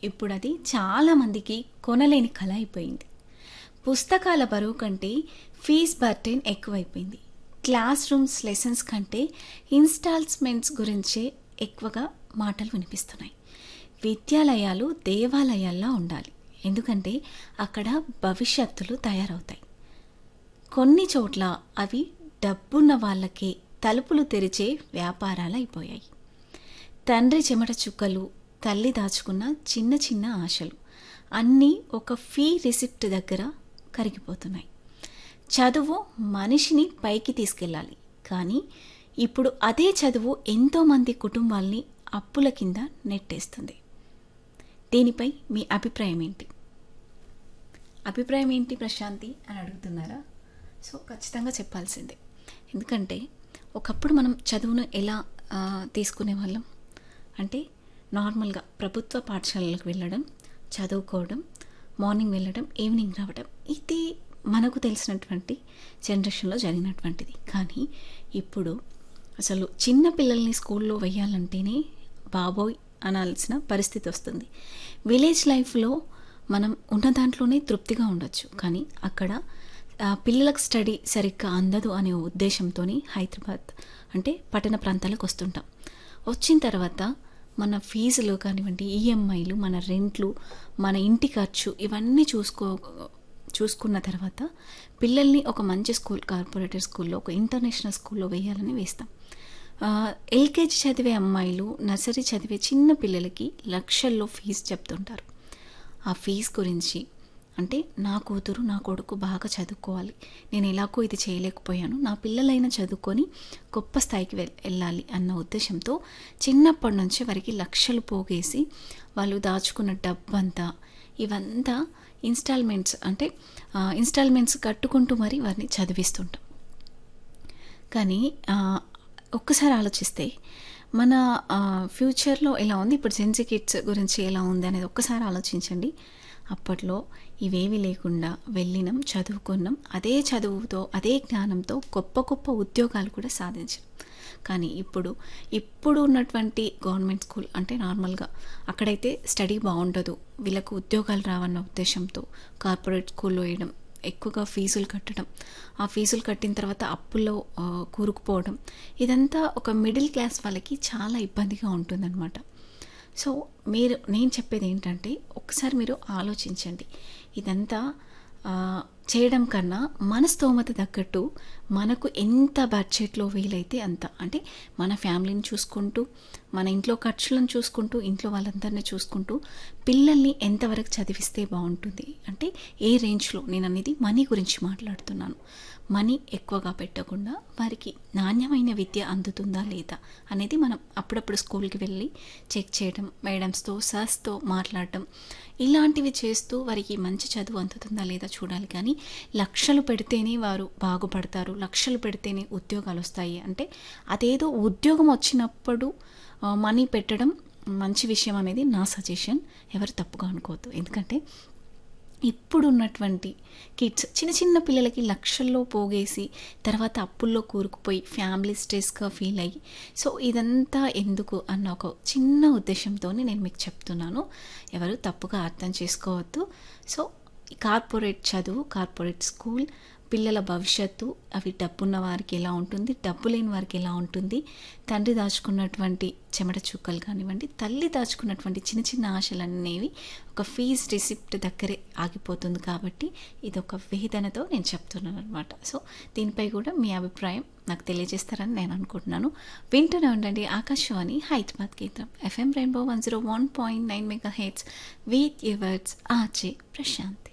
ఇప్పుడు అది చాలామందికి కొనలేని కళ అయిపోయింది పుస్తకాల బరువు కంటే ఫీజ్ బర్టెన్ ఎక్కువైపోయింది క్లాస్ రూమ్స్ లెసన్స్ కంటే ఇన్స్టాల్స్మెంట్స్ గురించే ఎక్కువగా మాటలు వినిపిస్తున్నాయి విద్యాలయాలు దేవాలయాల్లో ఉండాలి ఎందుకంటే అక్కడ భవిష్యత్తులు తయారవుతాయి కొన్ని చోట్ల అవి డబ్బున్న వాళ్ళకే తలుపులు తెరిచే వ్యాపారాలు అయిపోయాయి తండ్రి చెమట చుక్కలు తల్లి దాచుకున్న చిన్న చిన్న ఆశలు అన్నీ ఒక ఫీ రిసిప్ట్ దగ్గర కరిగిపోతున్నాయి చదువు మనిషిని పైకి తీసుకెళ్ళాలి కానీ ఇప్పుడు అదే చదువు ఎంతోమంది కుటుంబాల్ని అప్పుల కింద నెట్టేస్తుంది దీనిపై మీ అభిప్రాయం ఏంటి అభిప్రాయం ఏంటి ప్రశాంతి అని అడుగుతున్నారా సో ఖచ్చితంగా చెప్పాల్సిందే ఎందుకంటే ఒకప్పుడు మనం చదువును ఎలా ఆ, తీసుకునే వాళ్ళం అంటే నార్మల్గా ప్రభుత్వ పాఠశాలలకు వెళ్ళడం చదువుకోవడం మార్నింగ్ వెళ్ళడం ఈవినింగ్ రావడం ఇది మనకు తెలిసినటువంటి జనరేషన్లో జరిగినటువంటిది కానీ ఇప్పుడు అసలు చిన్న పిల్లల్ని స్కూల్లో వెయ్యాలంటేనే బాబోయ్ అనాల్సిన పరిస్థితి వస్తుంది విలేజ్ లైఫ్లో మనం ఉన్న దాంట్లోనే తృప్తిగా ఉండొచ్చు కానీ అక్కడ ఆ, పిల్లలకు స్టడీ సరిగ్గా అందదు అనే ఉద్దేశంతో హైదరాబాద్ అంటే పట్టణ ప్రాంతాలకు వస్తుంటాం వచ్చిన తర్వాత మన ఫీజులు కానివ్వండి ఈఎంఐలు మన రెంట్లు మన ఇంటి ఖర్చు ఇవన్నీ చూసుకో చూసుకున్న తర్వాత పిల్లల్ని ఒక మంచి స్కూల్ కార్పొరేటర్ స్కూల్లో ఒక ఇంటర్నేషనల్ స్కూల్లో వేయాలని వేస్తాం ఆ, ఎల్కేజీ చదివే అమ్మాయిలు నర్సరీ చదివే చిన్న పిల్లలకి లక్షల్లో ఫీజు చెప్తుంటారు ఆ ఫీజు గురించి అంటే నా కూతురు నా కొడుకు బాగా చదువుకోవాలి నేను ఎలాగో ఇది చేయలేకపోయాను నా పిల్లలైనా చదువుకొని గొప్ప స్థాయికి వెల్ వెళ్ళాలి అన్న ఉద్దేశంతో చిన్నప్పటి నుంచి వారికి లక్షలు పోగేసి వాళ్ళు దాచుకున్న డబ్బంతా ఇవంతా ఇన్స్టాల్మెంట్స్ అంటే ఇన్స్టాల్మెంట్స్ కట్టుకుంటూ మరి వారిని చదివిస్తుంటాం కానీ ఆ, ఒక్కసారి ఆలోచిస్తే మన ఆ, ఫ్యూచర్లో ఎలా ఉంది ఇప్పుడు జెన్సీ కిడ్స్ గురించి ఎలా ఉంది అనేది ఒక్కసారి ఆలోచించండి అప్పట్లో ఇవేవి లేకుండా వెళ్ళినాం చదువుకున్నాం అదే చదువుతో అదే జ్ఞానంతో గొప్ప గొప్ప ఉద్యోగాలు కూడా సాధించాం కానీ ఇప్పుడు ఇప్పుడు ఉన్నటువంటి గవర్నమెంట్ స్కూల్ అంటే నార్మల్గా అక్కడైతే స్టడీ బాగుండదు వీళ్ళకు ఉద్యోగాలు రావన్న ఉద్దేశంతో కార్పొరేట్ స్కూల్లో వేయడం ఎక్కువగా ఫీజులు కట్టడం ఆ ఫీజులు కట్టిన తర్వాత అప్పుల్లో ఆ, కూరుకుపోవడం ఇదంతా ఒక మిడిల్ క్లాస్ వాళ్ళకి చాలా ఇబ్బందిగా ఉంటుందన్నమాట సో మీరు నేను చెప్పేది ఏంటంటే ఒకసారి మీరు ఆలోచించండి ఇదంతా ఆ, చేయడం కన్నా మన స్తోమత తగ్గట్టు మనకు ఎంత బడ్జెట్లో వీలైతే అంత అంటే మన ఫ్యామిలీని చూసుకుంటూ మన ఇంట్లో ఖర్చులను చూసుకుంటూ ఇంట్లో వాళ్ళందరినీ చూసుకుంటూ పిల్లల్ని ఎంతవరకు చదివిస్తే బాగుంటుంది అంటే ఏ రేంజ్లో నేను అనేది మనీ గురించి మాట్లాడుతున్నాను మనీ ఎక్కువగా పెట్టకుండా వారికి నాణ్యమైన విద్య అందుతుందా లేదా అనేది మనం అప్పుడప్పుడు స్కూల్కి వెళ్ళి చెక్ చేయడం మేడమ్స్తో సార్స్తో మాట్లాడటం ఇలాంటివి చేస్తూ వారికి మంచి చదువు అందుతుందా లేదా చూడాలి కానీ లక్షలు పెడితేనే వారు బాగుపడతారు లక్షలు పెడితేనే ఉద్యోగాలు వస్తాయి అంటే అదేదో ఉద్యోగం వచ్చినప్పుడు ఆ, మనీ పెట్టడం మంచి విషయం అనేది నా సజెషన్ ఎవరు తప్పుగా అనుకోవద్దు ఎందుకంటే ఇప్పుడు ఉన్నటువంటి కిడ్స్ చిన్న చిన్న పిల్లలకి లక్షల్లో పోగేసి తర్వాత అప్పుల్లో కూరుకుపోయి ఫ్యామిలీ స్ట్రెస్గా ఫీల్ అయ్యి సో ఇదంతా ఎందుకు అన్న ఒక చిన్న ఉద్దేశంతో నేను మీకు చెప్తున్నాను ఎవరు తప్పుగా అర్థం చేసుకోవద్దు సో కార్పొరేట్ చదువు కార్పొరేట్ స్కూల్ పిల్లల భవిష్యత్తు అవి డబ్బున్న వారికి ఎలా ఉంటుంది డబ్బు లేని వారికి ఎలా ఉంటుంది తండ్రి దాచుకున్నటువంటి చెమట చుక్కలు కానివ్వండి తల్లి దాచుకున్నటువంటి చిన్న చిన్న ఆశలు అనేవి ఒక ఫీజ్ రిసిప్ట్ దగ్గరే ఆగిపోతుంది కాబట్టి ఇది ఒక వేదనతో నేను చెప్తున్నాను అనమాట సో దీనిపై కూడా మీ అభిప్రాయం నాకు తెలియజేస్తారని నేను అనుకుంటున్నాను వింటూనే ఉండండి ఆకాశవాణి హైదరాబాద్ కేంద్రం FM rainbow one zero one point nine mega heads with yours ఆచే ప్రశాంతి